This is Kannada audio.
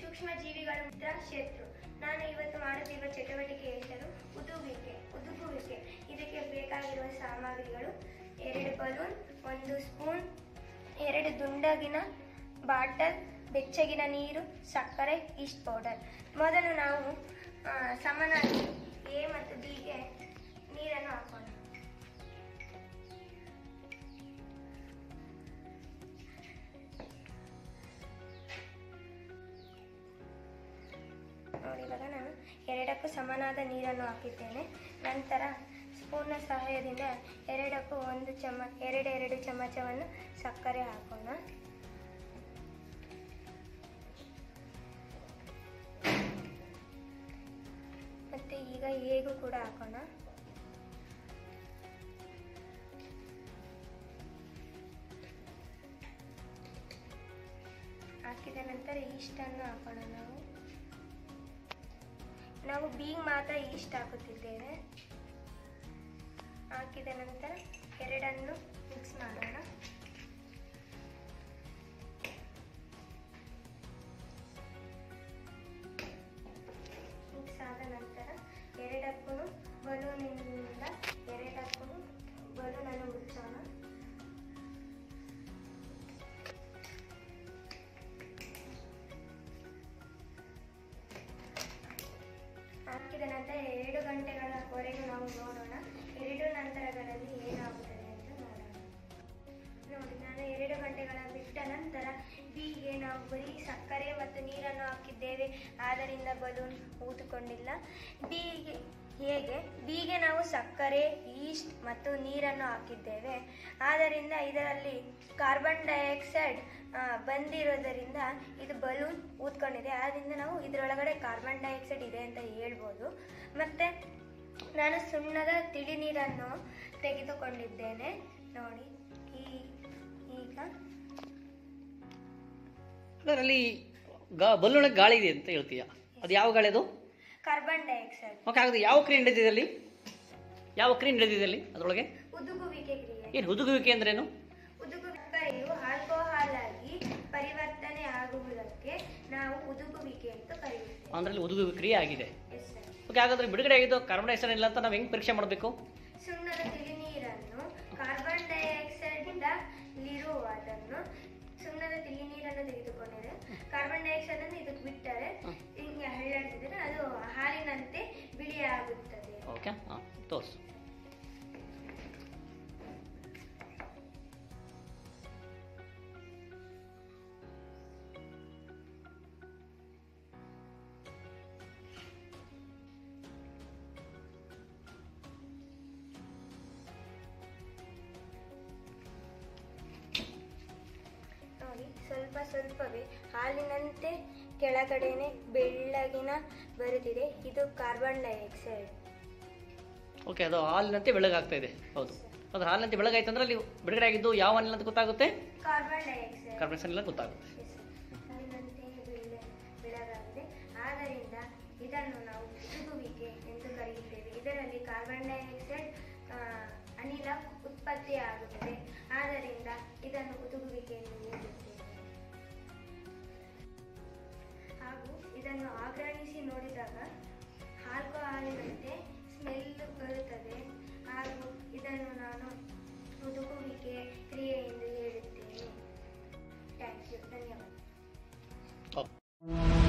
ಸೂಕ್ಷ್ಮ ಜೀವಿಗಳ ಮಿತ್ರ ಶತ್ರು ನಾನು ಇವತ್ತು ಮಾಡುತ್ತಿರುವ ಚಟುವಟಿಕೆಯ ಹೆಸರು ಉದುಗುವಿಕೆ ಉದುಗುವಿಕೆ ಇದಕ್ಕೆ ಬೇಕಾಗಿರುವ ಸಾಮಗ್ರಿಗಳು ಎರಡು ಬಲೂನ್ ಒಂದು ಸ್ಪೂನ್ ಎರಡು ದುಂಡಗಿನ ಬಾಟಲ್ ಬೆಚ್ಚಗಿನ ನೀರು ಸಕ್ಕರೆ ಈಸ್ಟ್ ಪೌಡರ್ ಮೊದಲು ನಾವು ಆ, ಸಮನಾಗಿ ಎ ಮತ್ತು ಬಿಗೆ ನೀರನ್ನು ಹಾಕೋಣ ನೋಡಿ ಇವಾಗ ನಾನು ಎರಡಕ್ಕೂ ಸಮನಾದ ನೀರನ್ನು ಹಾಕಿದ್ದೇನೆ ನಂತರ ಸ್ಪೂನ್ನ ಸಹಾಯದಿಂದ ಎರಡಕ್ಕೂ ಒಂದು ಚಮ ಎರಡೆರಡು ಚಮಚವನ್ನು ಸಕ್ಕರೆ ಹಾಕೋಣ ಮತ್ತೆ ಈಗ ಹೇಗೂ ಕೂಡ ಹಾಕೋಣ ಹಾಕಿದ ನಂತರ ಈಸ್ಟನ್ನು ಹಾಕೋಣ ನಾವು ನಾವು ಬೀಗ್ ಮಾತ್ರ ಈಸ್ಟ್ ಹಾಕುತ್ತಿದ್ದೇವೆ ಹಾಕಿದ ನಂತರ ಎರಡನ್ನು ಮಿಕ್ಸ್ ಮಾಡೋಣ ಮಿಕ್ಸ್ ಆದ ನಂತರ ಎರಡಕ್ಕೂ ಬಲೂನಿಂದ ಎರಡಕ್ಕೂ ಬಲೂನನ್ನು ಮುಚ್ಚೋಣ ಹಾಕಿದ ನಂತರ ಎರಡು ಗಂಟೆಗಳವರೆಗೂ ನಾವು ನೋಡೋಣ ಎರಡು ನಂತರಗಳಲ್ಲಿ ಏನಾಗುತ್ತದೆ ಅಂತ ನೋಡೋಣ ನೋಡಿ ನಾನು ಎರಡು ಗಂಟೆಗಳ ಬಿಟ್ಟ ನಂತರ ಬಿಗೆ ನಾವು ಬರೀ ಸಕ್ಕರೆ ಮತ್ತು ನೀರನ್ನು ಹಾಕಿದ್ದೇವೆ ಆದ್ದರಿಂದ ಬಲೂನ್ ಊದಿಕೊಂಡಿಲ್ಲ ಬಿಗೆ ಹೇಗೆ ಬಿಗೆ ನಾವು ಸಕ್ಕರೆ ಈಸ್ಟ್ ಮತ್ತು ನೀರನ್ನು ಹಾಕಿದ್ದೇವೆ ಆದ್ದರಿಂದ ಇದರಲ್ಲಿ ಕಾರ್ಬನ್ ಡೈಆಕ್ಸೈಡ್ ಆ, ಬಂದಿರೋದರಿಂದ ಇದು ಬಲೂನ್ ಊದ್ಕೊಂಡಿದೆ ಆದ್ದರಿಂದ ನಾವು ಇದರೊಳಗಡೆ ಕಾರ್ಬನ್ ಡೈಆಕ್ಸೈಡ್ ಇದೆ ಅಂತ ಹೇಳ್ಬೋದು ಮತ್ತು ನಾನು ಸುಣ್ಣದ ತಿಳಿ ನೀರನ್ನು ತೆಗೆದುಕೊಂಡಿದ್ದೇನೆ ನೋಡಿ ಈ ಈಗ ಅದರಲ್ಲಿ ಗಾ ಬಲ್ಲೂಣಕ್ಕೆ ಗಾಳಿ ಇದೆ ಅಂತ ಹೇಳ್ತೀಯ ಅದು ಯಾವ ಗಾಳಿ ಅದು ಕಾರ್ಬನ್ ಡೈಆಕ್ಸೈಡ್ ಓಕೆ ಹಾಗಾದ್ರೆ ಯಾವ ಕ್ರಿಯೆ ನಡೆದಿದೆ ಅಲ್ಲಿ ಯಾವ ಕ್ರಿಯೆ ನಡೆದಿದೆ ಅಲ್ಲಿ ಅದರೊಳಗೆ ಉದುಗುವಿಕೆ ಕ್ರಿಯೆ ಏನು ಹುದುಗುವಿಕೆ ಅಂದ್ರೇನು ಉದುಗುವಿಕೆಯು ಆಲ್ಕೋಹಾಲ್ ಆಗಿ ಪರಿವರ್ತನೆ ಆಗುವುದಕ್ಕೆ ನಾವು ಉದುಗುವಿಕೆ ಅಂತ ಕರೆಯುತ್ತೇವೆ ಅದರಲ್ಲಿ ಹುದುಗುವಿಕೆ ಕ್ರಿಯೆ ಆಗಿದೆ ಎಸ್ ಸರ್ ಓಕೆ ಹಾಗಾದ್ರೆ ಬಿಡುಗಡೆ ಆಗಿದ್ದು ಕಾರ್ಬನ್ ಡೈಆಕ್ಸೈಡ್ ಇಲ್ಲ ಅಂತ ನಾವು ಹೆಂಗೆ ಪರೀಕ್ಷೆ ಮಾಡಬೇಕು ಸುಣ್ಣದ ತಿಳಿ ನೀರನ್ನು ಕಾರ್ಬನ್ ಡೈಆಕ್ಸೈಡ್ ಇರುವುದನ್ನು ಸುಣ್ಣದ ತಿಳಿ ನೀರನ್ನು ತೆಗೆದುಕೊಂಡರೆ ಕಾರ್ಬನ್ ಡೈಆಕ್ಸೈಡ್ ಅನ್ನು ಇದಕ್ಕೆ ಬಿಟ್ಟರೆ ಹಿಂಗೆ ಹಳ್ಳಾಡ್ತಿದ್ರೆ ಅದು ಹಾಲಿನಂತೆ ಬಿಳಿಯಾಗುತ್ತದೆ ಓಕೆ ಹಾಂ ತೋರಿಸು ನೋಡಿ ಸ್ವಲ್ಪ ಸ್ವಲ್ಪವೇ ಹಾಲಿನಂತೆ ಕೆಳಗಡೆನೆ ಬೆಳ್ಳಗಿನ ಬರುತ್ತಿದೆ ಇದು ಕಾರ್ಬನ್ ಡೈಆಕ್ಸೈಡ್ ಓಕೆ ಅದು ಹಾಲಿನಂತೆ ಬೆಳಗಾಗ್ತಾ ಇದೆ ಹೌದು ಅದು ಹಾಲಿನಂತೆ ಬೆಳಗಾಯ್ತು ಅಂದ್ರೆ ಅಲ್ಲಿ ಬಿಡುಗಡೆ ಆಗಿದ್ದು ಯಾವ ಹಾಲಿನ ಅಂತ ಗೊತ್ತಾಗುತ್ತೆ ಕಾರ್ಬನ್ ಡೈಆಕ್ಸೈಡ್ ಕಾರ್ಬನ್ ಡೈಆಕ್ಸೈಡ್ ಇಲ್ಲ ಗೊತ್ತಾಗುತ್ತೆ ಹಾಲಿನಂತೆ ಬೆಳ್ಳ ಬೆಳಗಾಗಿದೆ ಆದ್ದರಿಂದ ಇದನ್ನು ನಾವು ಉದುಗುವಿಕೆ ಎಂದು ಕರೆಯುತ್ತೇವೆ ಇದರಲ್ಲಿ ಕಾರ್ಬನ್ ಡೈಆಕ್ಸೈಡ್ ಆ, ಅನಿಲ ಉತ್ಪತ್ತಿಯಾಗುತ್ತದೆ ಆದ್ದರಿಂದ ಇದನ್ನು ಉದುಗುವಿಕೆ ಎಂದು ಹೇಳುತ್ತೇವೆ ಹಾಗೂ ಇದನ್ನು ಆಗ್ರಹಿಸಿ ನೋಡಿದಾಗ ಆಲ್ಕೋಹಾಲಿನಂತೆ ಸ್ಮೆಲ್ ಬರುತ್ತದೆ ಹಾಗೂ ಇದನ್ನು ನಾನು ಉದುಗುವಿಕೆ ಕ್ರಿಯೆ ಎಂದು ಹೇಳುತ್ತೇನೆ ಥ್ಯಾಂಕ್ ಯು ಧನ್ಯವಾದ ಓಕೆ